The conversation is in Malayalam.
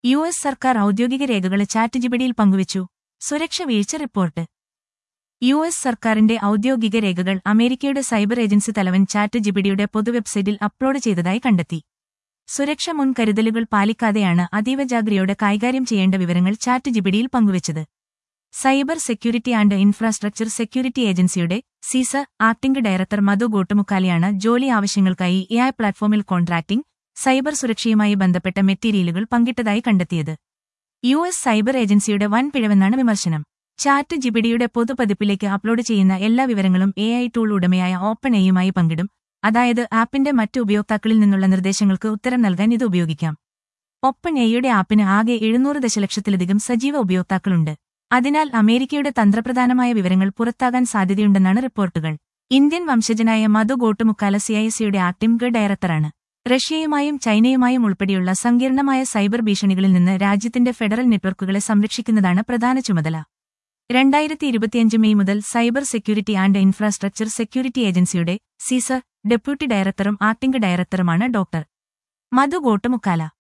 യു എസ് സർക്കാർ ഔദ്യോഗിക രേഖകൾ ചാറ്റ് ജിബിഡിയിൽ പങ്കുവച്ചു സുരക്ഷ വീഴ്ച റിപ്പോർട്ട് യു എസ് സർക്കാരിന്റെ ഔദ്യോഗിക രേഖകൾ അമേരിക്കയുടെ സൈബർ ഏജൻസി തലവൻ ചാറ്റ് ജിബിഡിയുടെ പൊതുവെബ്സൈറ്റിൽ അപ്ലോഡ് ചെയ്തതായി കണ്ടെത്തി സുരക്ഷ മുൻകരുതലുകൾ പാലിക്കാതെയാണ് അതീവ ജാഗ്രതയോടെ കൈകാര്യം ചെയ്യേണ്ട വിവരങ്ങൾ ചാറ്റ് ജിബിഡിയിൽ പങ്കുവച്ചത് cyber security and infrastructure security ഏജൻസിയുടെ സീസ ആക്ടിംഗ് ഡയറക്ടർ മധു ഗോട്ടുമുക്കാലിയാണ് ജോലി ആവശ്യങ്ങൾക്കായി എഐ പ്ലാറ്റ്ഫോമിൽ കോൺട്രാക്ടിംഗ് സൈബർ സുരക്ഷയുമായി ബന്ധപ്പെട്ട മെറ്റീരിയലുകൾ പങ്കിട്ടതായി കണ്ടെത്തിയത് യു എസ് സൈബർ ഏജൻസിയുടെ വൻ പിഴവെന്നാണ് വിമർശനം ചാറ്റ് ജിബിഡിയുടെ പൊതുപതിപ്പിലേക്ക് അപ്ലോഡ് ചെയ്യുന്ന എല്ലാ വിവരങ്ങളും എ ഐ ടൂൾ ഉടമയായ ഓപ്പൺ എയുമായി പങ്കിടും അതായത് ആപ്പിന്റെ മറ്റ് ഉപയോക്താക്കളിൽ നിന്നുള്ള നിർദ്ദേശങ്ങൾക്ക് ഉത്തരം നൽകാൻ ഇത് ഉപയോഗിക്കാം ഓപ്പൺ എയുടെ ആപ്പിന് ആകെ എഴുന്നൂറ് ദശലക്ഷത്തിലധികം സജീവ ഉപയോക്താക്കളുണ്ട് അതിനാൽ അമേരിക്കയുടെ തന്ത്രപ്രധാനമായ വിവരങ്ങൾ പുറത്താകാൻ സാധ്യതയുണ്ടെന്നാണ് റിപ്പോർട്ടുകൾ ഇന്ത്യൻ വംശജനായ മധു ഗോട്ടുമുക്കാല സിഐസിയുടെ ആക്ടിംഗ് ഡയറക്ടറാണ് റഷ്യയുമായും ചൈനയുമായും ഉൾപ്പെടെയുള്ള സങ്കീർണമായ സൈബർ ഭീഷണികളിൽ നിന്ന് രാജ്യത്തിന്റെ ഫെഡറൽ നെറ്റ്വർക്കുകളെ സംരക്ഷിക്കുന്നതാണ് പ്രധാന ചുമതല രണ്ടായിരത്തി ഇരുപത്തിയഞ്ച് മെയ് മുതൽ cyber security and infrastructure security ഏജൻസിയുടെ സീസർ ഡെപ്യൂട്ടി ഡയറക്ടറും ആക്ടിംഗ് ഡയറക്ടറുമാണ് ഡോക്ടർ മധു ഗോട്ടുമുക്കാല